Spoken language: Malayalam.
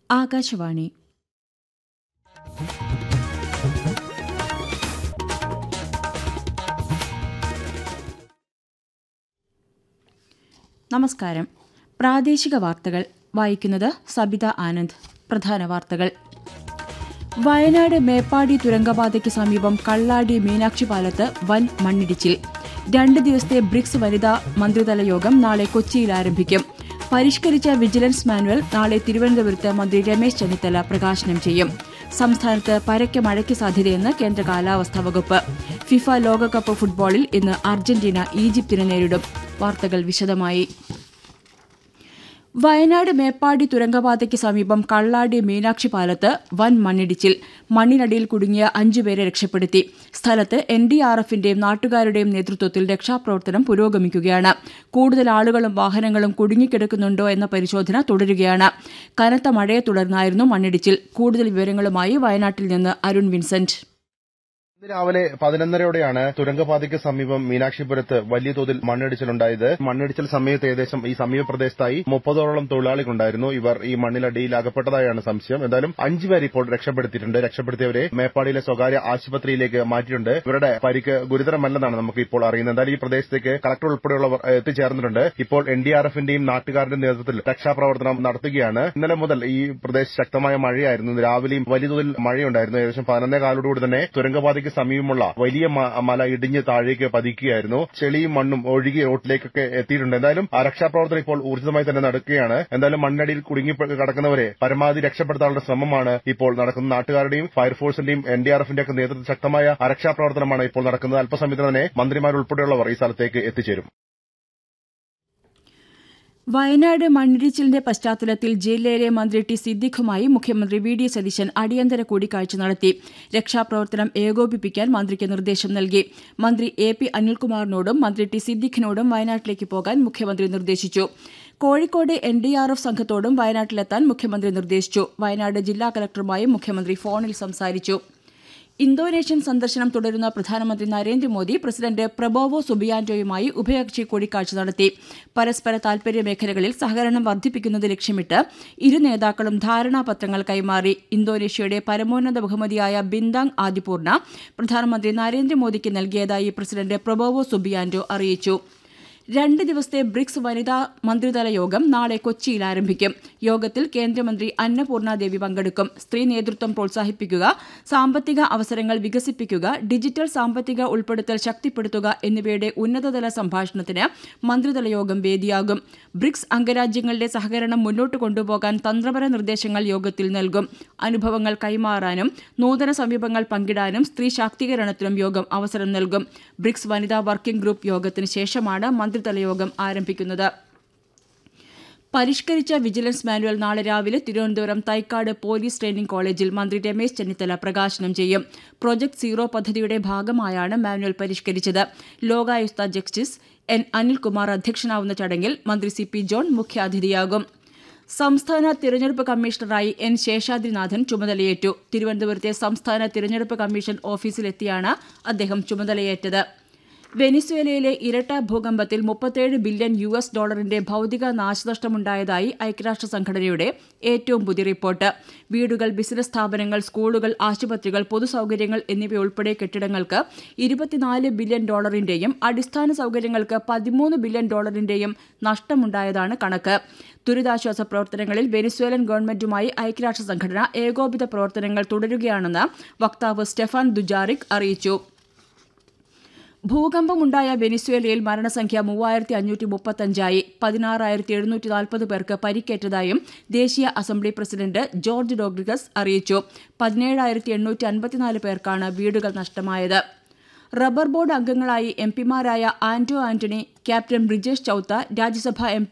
ആകാശവാണി നമസ്കാരം പ്രാദേശിക വാർത്തകൾ വായിക്കുന്നത് സബിത ആനന്ദ് പ്രധാന വാർത്തകൾ വയനാട് മേപ്പാടി തുരങ്കപാതയ്ക്ക് സമീപം കള്ളാടി മീനാക്ഷി പാലത്ത് വൻ മണ്ണിടിച്ചിൽ രണ്ട് ദിവസത്തെ ബ്രിക്സ് വനിതാ മന്ത്രിതല യോഗം നാളെ കൊച്ചിയിൽ ആരംഭിക്കും പരിഷ്കരിച്ച വിജിലൻസ് മാനുവൽ നാളെ തിരുവനന്തപുരത്ത് മന്ത്രി രമേശ് ചെന്നിത്തല പ്രകാശനം ചെയ്യും സംസ്ഥാനത്ത് പരക്കെ മഴയ്ക്ക് സാധ്യതയെന്ന് കേന്ദ്ര കാലാവസ്ഥാ വകുപ്പ് ഫിഫ ലോകകപ്പ് ഫുട്ബോളിൽ ഇന്ന് അർജന്റീന ഈജിപ്തിനെ നേരിടും വാർത്തകൾ വിശദമായി വയനാട് മേപ്പാടി തുരങ്കപാതയ്ക്ക് സമീപം കള്ളാടി മീനാക്ഷി പാലത്ത് വൻ മണ്ണിടിച്ചിൽ മണ്ണിനടിയിൽ കുടുങ്ങിയ അഞ്ചുപേരെ രക്ഷപ്പെടുത്തി സ്ഥലത്ത് എൻ ഡി ആർ എഫിന്റെയും നാട്ടുകാരുടെയും നേതൃത്വത്തിൽ രക്ഷാപ്രവർത്തനം പുരോഗമിക്കുകയാണ് കൂടുതൽ ആളുകളും വാഹനങ്ങളും കുടുങ്ങിക്കിടക്കുന്നുണ്ടോ എന്ന പരിശോധന തുടരുകയാണ് കനത്ത മഴയെ തുടർന്നായിരുന്നു മണ്ണിടിച്ചിൽ കൂടുതൽ വിവരങ്ങളുമായി വയനാട്ടിൽ നിന്ന് അരുൺ വിൻസെന്റ് ഇന്ന് രാവിലെ പതിനൊന്നരയോടെയാണ് തുരങ്കപാതയ്ക്ക് സമീപം മീനാക്ഷിപുരത്ത് വലിയ തോതിൽ മണ്ണിടിച്ചിലുണ്ടായത് മണ്ണിടിച്ചിൽ സമയത്ത് ഏകദേശം ഈ സമീപ പ്രദേശത്തായി മുപ്പതോളം തൊഴിലാളികളുണ്ടായിരുന്നു ഇവർ ഈ മണ്ണിലടിയിൽ അകപ്പെട്ടതായാണ് സംശയം എന്തായാലും അഞ്ചുപേർ ഇപ്പോൾ രക്ഷപ്പെടുത്തിയിട്ടുണ്ട് രക്ഷപ്പെടുത്തിയവരെ മേപ്പാടിയിലെ സ്വകാര്യ ആശുപത്രിയിലേക്ക് മാറ്റിയിട്ടുണ്ട് ഇവരുടെ പരിക്ക് ഗുരുതരമല്ലെന്നാണ് നമുക്ക് ഇപ്പോൾ അറിയുന്നത് എന്തായാലും ഈ പ്രദേശത്തേക്ക് കളക്ടർ ഉൾപ്പെടെയുള്ളവർ എത്തിച്ചേർന്നിട്ടുണ്ട് ഇപ്പോൾ എൻ ഡി ആർ എഫിന്റെയും നാട്ടുകാരുടെയും നേതൃത്വത്തിൽ രക്ഷാപ്രവർത്തനം നടത്തുകയാണ് ഇന്നലെ മുതൽ ഈ പ്രദേശത്ത് ശക്തമായ മഴയായിരുന്നു രാവിലെയും വലിയ തോതിൽ മഴയുണ്ടായിരുന്നു ഏകദേശം പതിനൊന്നേ കാലോടുകൂടി തന്നെ തുരങ്കപാതയ്ക്ക് സമീപമുള്ള വലിയ മല ഇടിഞ്ഞ് താഴേക്ക് പതിക്കുകയായിരുന്നു ചെളിയും മണ്ണും ഒഴുകി റോട്ടിലേക്കൊക്കെ എത്തിയിട്ടുണ്ട് എന്തായാലും ആ രക്ഷാപ്രവർത്തനം ഇപ്പോൾ ഊർജിതമായി തന്നെ നടക്കുകയാണ് എന്തായാലും മണ്ണടിയിൽ കുടുങ്ങി കിടക്കുന്നവരെ പരമാവധി രക്ഷപ്പെടുത്താനുള്ള ശ്രമമാണ് ഇപ്പോൾ നടക്കുന്നത് നാട്ടുകാരുടെയും ഫയർഫോഴ്സിന്റെയും എൻ ഡി ആർ എഫിന്റെ ഒക്കെ നേതൃത്വത്തിൽ ശക്തമായ രക്ഷാപ്രവർത്തനമാണ് ഇപ്പോൾ നടക്കുന്നത് അല്പസമയത്ത് തന്നെ മന്ത്രിമാരുൾപ്പെടെയുള്ളവർ ഈ സ്ഥലത്തേക്ക് എത്തിച്ചേരും വയനാട് മണ്ണിടിച്ചിലിന്റെ പശ്ചാത്തലത്തിൽ ജില്ലയിലെ മന്ത്രി ടി സിദ്ദിഖുമായി മുഖ്യമന്ത്രി വി ഡി സതീശൻ അടിയന്തര കൂടിക്കാഴ്ച നടത്തി രക്ഷാപ്രവർത്തനം ഏകോപിപ്പിക്കാൻ മന്ത്രിക്ക് നിർദ്ദേശം നൽകി മന്ത്രി എ പി അനിൽകുമാറിനോടും മന്ത്രി ടി സിദ്ദിഖിനോടും വയനാട്ടിലേക്ക് പോകാൻ മുഖ്യമന്ത്രി നിർദ്ദേശിച്ചു Kozhikode N D R F സംഘത്തോടും വയനാട്ടിലെത്താൻ മുഖ്യമന്ത്രി നിർദ്ദേശിച്ചു വയനാട് ജില്ലാ കലക്ടറുമായും മുഖ്യമന്ത്രി ഫോണിൽ സംസാരിച്ചു ഇന്തോനേഷ്യൻ സന്ദർശനം തുടരുന്ന പ്രധാനമന്ത്രി നരേന്ദ്രമോദി പ്രസിഡന്റ് പ്രബോവോ സുബിയാന്റോയുമായി ഉഭയകക്ഷി കൂടിക്കാഴ്ച നടത്തി പരസ്പര താൽപര്യ മേഖലകളിൽ സഹകരണം വർദ്ധിപ്പിക്കുന്നത് ലക്ഷ്യമിട്ട് ഇരു നേതാക്കളും ധാരണാപത്രങ്ങൾ കൈമാറി ഇന്തോനേഷ്യയുടെ പരമോന്നത ബഹുമതിയായ ബിന്ദാങ് ആദിപൂർണ പ്രധാനമന്ത്രി നരേന്ദ്രമോദിക്ക് നൽകിയതായി പ്രസിഡന്റ് പ്രബോവോ സുബിയാന്റോ അറിയിച്ചു രണ്ട് ദിവസത്തെ ബ്രിക്സ് വനിതാ മന്ത്രിതല യോഗം നാളെ കൊച്ചിയിൽ ആരംഭിക്കും യോഗത്തിൽ കേന്ദ്രമന്ത്രി അന്നപൂർണ ദേവി പങ്കെടുക്കും സ്ത്രീ നേതൃത്വം പ്രോത്സാഹിപ്പിക്കുക സാമ്പത്തിക അവസരങ്ങൾ വികസിപ്പിക്കുക ഡിജിറ്റൽ സാമ്പത്തിക ഉൾപ്പെടുത്തൽ ശക്തിപ്പെടുത്തുക എന്നിവയുടെ ഉന്നതതല സംഭാഷണത്തിന് മന്ത്രിതല യോഗം വേദിയാകും ബ്രിക്സ് അംഗരാജ്യങ്ങളുടെ സഹകരണം മുന്നോട്ട് കൊണ്ടുപോകാൻ തന്ത്രപര നിർദ്ദേശങ്ങൾ യോഗത്തിൽ നൽകും അനുഭവങ്ങൾ കൈമാറാനും നൂതന സമീപങ്ങൾ പങ്കിടാനും സ്ത്രീ ശാക്തീകരണത്തിനും യോഗം അവസരം നൽകും ബ്രിക്സ് വനിതാ വർക്കിംഗ് ഗ്രൂപ്പ് യോഗത്തിന് ശേഷമാണ് മന്ത്രിതല യോഗം ആരംഭിക്കുന്നത് പരിഷ്കരിച്ച വിജിലൻസ് മാനുവൽ നാളെ രാവിലെ തിരുവനന്തപുരം തൈക്കാട് പോലീസ് ട്രെയിനിംഗ് കോളേജിൽ മന്ത്രി രമേശ് ചെന്നിത്തല പ്രകാശനം ചെയ്യും പ്രൊജക്ട് സീറോ പദ്ധതിയുടെ ഭാഗമായാണ് മാനുവൽ പരിഷ്കരിച്ചത് ലോകായുക്ത ജസ്റ്റിസ് എൻ അനിൽകുമാർ അധ്യക്ഷനാവുന്ന ചടങ്ങിൽ മന്ത്രി സി പി ജോൺ മുഖ്യാതിഥിയാകും സംസ്ഥാന തിരഞ്ഞെടുപ്പ് കമ്മീഷണറായി എൻ ശേഷാദ്രിനാഥൻ ചുമതലയേറ്റു തിരുവനന്തപുരത്തെ സംസ്ഥാന തിരഞ്ഞെടുപ്പ് കമ്മീഷൻ ഓഫീസിലെത്തിയാണ് അദ്ദേഹം ചുമതലയേറ്റത് വെനിസ്വേലയിലെ ഇരട്ട ഭൂകമ്പത്തിൽ മുപ്പത്തേഴ് ബില്യൺ യു എസ് ഡോളറിന്റെ ഭൌതിക നാശനഷ്ടമുണ്ടായതായി ഐക്യരാഷ്ട്ര സംഘടനയുടെ ഏറ്റവും പുതിയ റിപ്പോർട്ട് വീടുകൾ ബിസിനസ് സ്ഥാപനങ്ങൾ സ്കൂളുകൾ ആശുപത്രികൾ പൊതുസൌകര്യങ്ങൾ എന്നിവയുൾപ്പെടെ കെട്ടിടങ്ങൾക്ക് ഇരുപത്തിനാല് ബില്യൺ ഡോളറിന്റെയും അടിസ്ഥാന സൌകര്യങ്ങൾക്ക് പതിമൂന്ന് ബില്യൺ ഡോളറിന്റെയും നഷ്ടമുണ്ടായതാണ് കണക്ക് ദുരിതാശ്വാസ പ്രവർത്തനങ്ങളിൽ വെനിസ്വേലൻ ഗവൺമെന്റുമായി ഐക്യരാഷ്ട്ര സംഘടന ഏകോപിത പ്രവർത്തനങ്ങൾ തുടരുകയാണെന്ന് വക്താവ് സ്റ്റെഫാൻ ദുജാറിക് അറിയിച്ചു ഭൂകമ്പമുണ്ടായ വെനിസ്വേലയിൽ മരണസംഖ്യ മൂവായിരത്തി അഞ്ഞൂറ്റി മുപ്പത്തഞ്ചായി പതിനാറായിരത്തി എഴുന്നൂറ്റി നാൽപ്പത് പേർക്ക് പരിക്കേറ്റതായും ദേശീയ അസംബ്ലി പ്രസിഡന്റ് ജോർജ് ഡോഗ്രിഗസ് അറിയിച്ചു പതിനേഴായിരത്തി എണ്ണൂറ്റി അൻപത്തിനാല് പേർക്കാണ് വീടുകൾ നഷ്ടമായത് റബ്ബർ ബോർഡ് അംഗങ്ങളായി എംപിമാരായ ആന്റോ ആന്റണി ക്യാപ്റ്റൻ ബ്രിജേഷ് ചൌത്ത രാജ്യസഭാ എം